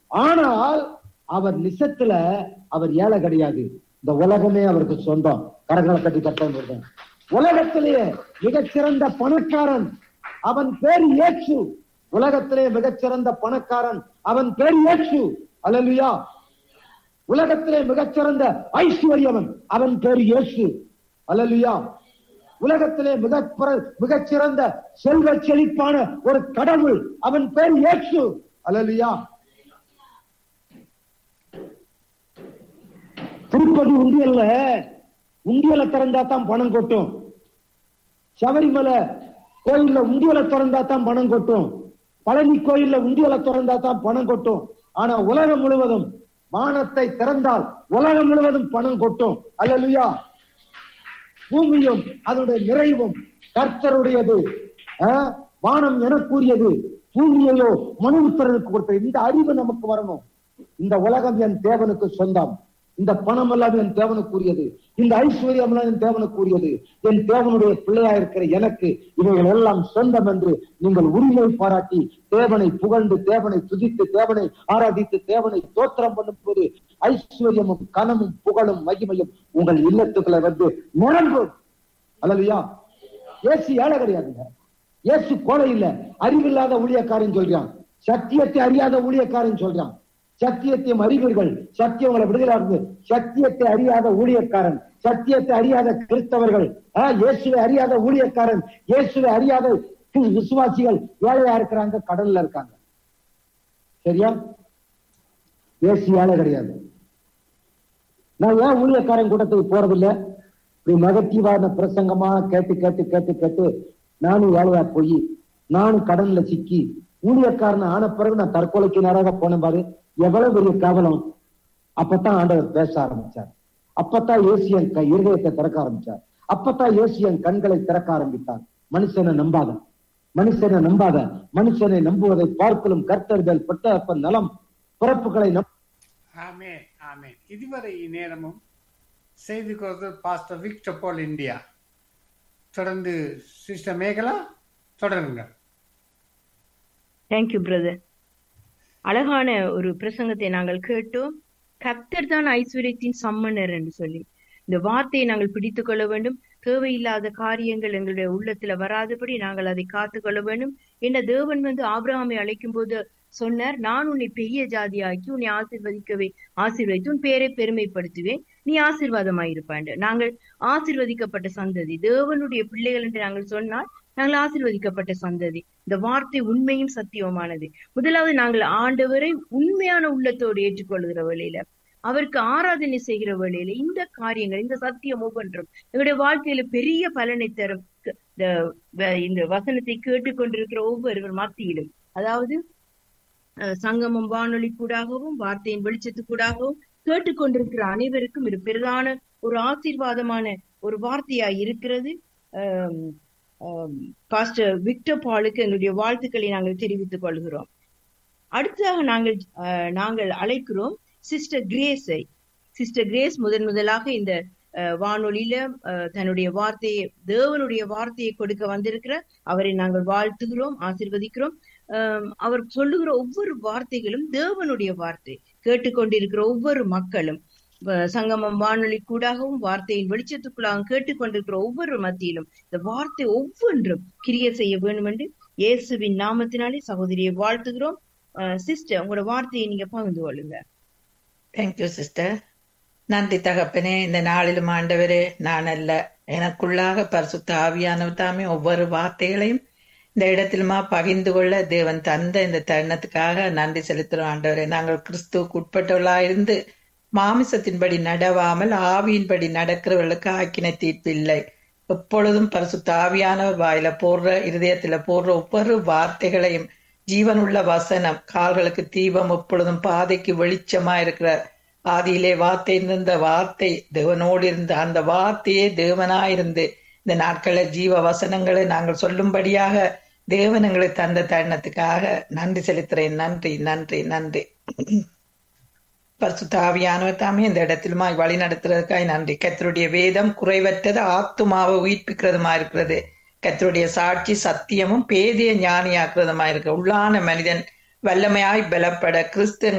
ஆனால் அவர் நிசத்துல அவர் ஏழை கிடையாது இந்த உலகமே அவருக்கு சொந்தம் கரங்களை கட்டி கட்டம் உலகத்திலேயே மிகச்சிறந்த பணக்காரன் அவன் பேர் இயேசு உலகத்திலே மிகச்சிறந்த பணக்காரன் அவன் பேர் இயேசு அல்லலுயா உலகத்திலே மிகச்சிறந்த ஐஸ்வர்யவன் அவன் பேர் இயேசு அல்லலுயா உலகத்திலே மிக மிகச்சிறந்த செல்வ செழிப்பான ஒரு கடவுள் அவன் பேர் இயேசு அல்லலுயா திருப்பதி உண்டியல்ல உண்டியலை திறந்தா தான் பணம் கொட்டும் சபரிமலை கோயில்ல உண்டியலை திறந்தா தான் பணம் கொட்டும் பழனி கோயில்ல உண்டியலை திறந்தா தான் பணம் கொட்டும் ஆனா உலகம் முழுவதும் வானத்தை திறந்தால் உலகம் முழுவதும் பணம் கொட்டும் அல்லலுயா பூமியும் அதனுடைய நிறைவும் கர்த்தருடையது ஆஹ், வானம் எனக்குரியது பூமியையோ மனுபுத்திரனுக்கு கொடுத்த இந்த அறிவு நமக்கு வரணும் இந்த உலகம் என் தேவனுக்கு சொந்தம் இந்த பணம் எல்லாம் என் தேவனுக்குரியது இந்த ஐஸ்வர்யம் எல்லாம் என் தேவனுக்குரியது என் தேவனுடைய பிள்ளையா இருக்கிற எனக்கு இவைகள் எல்லாம் சொந்தம் என்று நீங்கள் உரிமை பாராட்டி தேவனை புகழ்ந்து தேவனை துதித்து தேவனை ஆராதித்து தேவனை தோத்திரம் பண்ணும் போது ஐஸ்வர்யமும் கனமும் புகழும் மகிமையும் உங்கள் இல்லத்துக்குள்ள வந்து நிரம்பும் அல்லையா ஏசு ஏழை கிடையாதுங்க ஏசு கோலை இல்ல அறிவில்லாத ஊழியக்காரன் சொல்றான் சத்தியத்தை அறியாத ஊழியக்காரன் சொல்றான் சத்தியத்தையும் அறிவீர்கள் சத்தியம் உங்களை விடுதலாக சத்தியத்தை அறியாத ஊழியக்காரன் சத்தியத்தை அறியாத கிறிஸ்தவர்கள் ஆஹ், இயேசுவை அறியாத ஊழியக்காரன் இயேசுவை அறியாத வி- விசுவாசிகள் ஏழையா இருக்கிறாங்க கடல்ல இருக்காங்க சரியா இயேசு ஏழை கிடையாது நான் ஏன் ஊழியக்காரன் கூட்டத்துக்கு போறதில்ல இப்படி நெகட்டிவான பிரசங்கமா கேட்டு கேட்டு கேட்டு கேட்டு நானும் ஏழையா போய் நானும் கடன்ல சிக்கி ஊழியக்காரன் ஆன பிறகு நான் தற்கொலைக்கு நேராக போனேன் பாரு எவ்வளவு பெரிய கேவலம் அப்பதான் ஆண்டவர் பேச ஆரம்பிச்சார் அப்பதான் இயேசு என் க- இருதயத்தை திறக்க ஆரம்பிச்சார் அப்பதான் இயேசு என் கண்களை திறக்க ஆரம்பித்தார் மனுஷனை நம்பாத மனுஷனை நம்பாத மனுஷனை நம்புவதை பார்க்கலும் கர்த்தர்கள் பட்ட நலம் பிறப்புகளை நம்ப ஆமென் ஆமென் இதுவரை நேரமும் செய்தி கொடுத்து பாஸ்டர் விக்டர் போல் இந்தியா தொடர்ந்து சிஸ்டர் மேகலா தொடருங்க தேங்க்யூ பிரதர் அழகான ஒரு பிரசங்கத்தை நாங்கள் கேட்டோம் கர்த்தர் தான் ஐஸ்வர்யத்தின் சம்மனர் என்று சொல்லி இந்த வார்த்தையை நாங்கள் பிடித்துக் கொள்ள வேண்டும் தேவையில்லாத காரியங்கள் எங்களுடைய உள்ளத்துல வராதபடி நாங்கள் அதை காத்துக் கொள்ள வேண்டும் என்ன தேவன் வந்து ஆபிரகாமை அழைக்கும் போது சொன்னார் நான் உன்னை பெரிய ஜாதியாக்கி உன்னை ஆசீர்வதிக்கவே ஆசீர்வதித்து உன் பேரை பெருமைப்படுத்துவேன் நீ ஆசீர்வாதமாயிருப்பாண்டு நாங்கள் ஆசீர்வதிக்கப்பட்ட சந்ததி தேவனுடைய பிள்ளைகள் என்று நாங்கள் சொன்னால் நாங்கள் ஆசீர்வதிக்கப்பட்ட சந்ததி இந்த வார்த்தை உண்மையும் சத்தியமானது முதலாவது நாங்கள் ஆண்டவரை உண்மையான உள்ளத்தோடு ஏற்றுக்கொள்கிற வழியில அவருக்கு ஆராதனை செய்கிற வழியில இந்த காரியங்கள் இந்த சத்தியம் ஒவ்வொன்றும் எங்களுடைய வாழ்க்கையில பெரிய பலனை தரும் க- இந்த வ- இந்த வசனத்தை கேட்டுக்கொண்டிருக்கிற ஒவ்வொருவர் மத்தியிலும் அதாவது அஹ், சங்கமம் வானொலி கூடாகவும் வார்த்தையின் வெளிச்சத்துக்கூடாகவும் கேட்டுக்கொண்டிருக்கிற அனைவருக்கும் இது பிரதான ஒரு ஆசீர்வாதமான ஒரு வார்த்தையா இருக்கிறது ஆம், ஆம், பாஸ்டர் விக்டர் பாலுக்கு எங்களுடைய வாழ்த்துக்களை நாங்கள் தெரிவித்துக் கொள்கிறோம் அடுத்ததாக நாங்கள் அஹ், நாங்கள் அழைக்கிறோம் சிஸ்டர் கிரேஸை சிஸ்டர் கிரேஸ் முதன் முதலாக இந்த அஹ், வானொலியில அஹ், தன்னுடைய வார்த்தையை தேவனுடைய வார்த்தையை கொடுக்க வந்திருக்கிற அவரை நாங்கள் வாழ்த்துகிறோம் ஆசீர்வதிக்கிறோம் ஆம், அவர் சொல்லுகிற ஒவ்வொரு வார்த்தைகளும் தேவனுடைய வார்த்தை கேட்டுக்கொண்டிருக்கிற ஒவ்வொரு மக்களும் வ- சங்கமம் வானொலி கூடாகவும் வார்த்தையின் வெளிச்சத்துக்குள்ளாகவும் கேட்டுக்கொண்டிருக்கிற ஒவ்வொரு மத்தியிலும் இந்த வார்த்தை ஒவ்வொன்றும் கிரிய செய்ய வேண்டும் என்று இயேசுவின் நாமத்தினாலே சகோதரியை வாழ்த்துகிறோம் சிஸ்டர் உங்களோட வார்த்தையை நீங்க பகிர்ந்து கொள்ளுங்க தேங்க்யூ சிஸ்டர் நன்றி தகப்பனே இந்த நாளிலும் ஆண்டவரே நான் அல்ல எனக்குள்ளாக பரிசுத்த ஆவியானவர் தாமே ஒவ்வொரு வார்த்தைகளையும் இந்த இடத்திலுமா பகிர்ந்து கொள்ள தேவன் தந்த இந்த தருணத்துக்காக நன்றி செலுத்துறோம் ஆண்டவரே நாங்கள் கிறிஸ்துவுக்கு உட்பட்டவர்களாக இருந்து மாமிசத்தின்படி நடவாமல் ஆவியின்படி நடக்கிறவர்களுக்கு ஆக்கின தீர்ப்பு இல்லை எப்பொழுதும் பரிசுத்த ஆவியானவர் வாயில போடுற இருதயத்துல போடுற ஒவ்வொரு வார்த்தைகளையும் ஜீவனுள்ள வசனம் கால்களுக்கு தீபம் எப்பொழுதும் பாதைக்கு வெளிச்சமா இருக்கிற ஆதியிலே வார்த்தை இருந்த வார்த்தை தேவனோடு இருந்த அந்த வார்த்தையே தேவனாயிருந்து இந்த நாட்கள ஜீவ வசனங்களை நாங்கள் சொல்லும்படியாக தேவன் எங்களுக்கு தந்த தருணத்துக்காக நன்றி செலுத்துறேன் நன்றி நன்றி நன்றி பரிசுத்த ஆவியானவர் தாமே இந்த இடத்திலுமாய் வழி நடத்துறதுக்காய் நன்றி கத்தருடைய வேதம் குறைவற்றது ஆத்துமாவை உயிர்ப்பிக்கிறதுமா இருக்கிறது கத்தருடைய சாட்சி சத்தியமும் பேதிய ஞானியாக்குறதுமா இருக்கு உள்ளான மனிதன் வல்லமையாய் பலப்பட கிறிஸ்து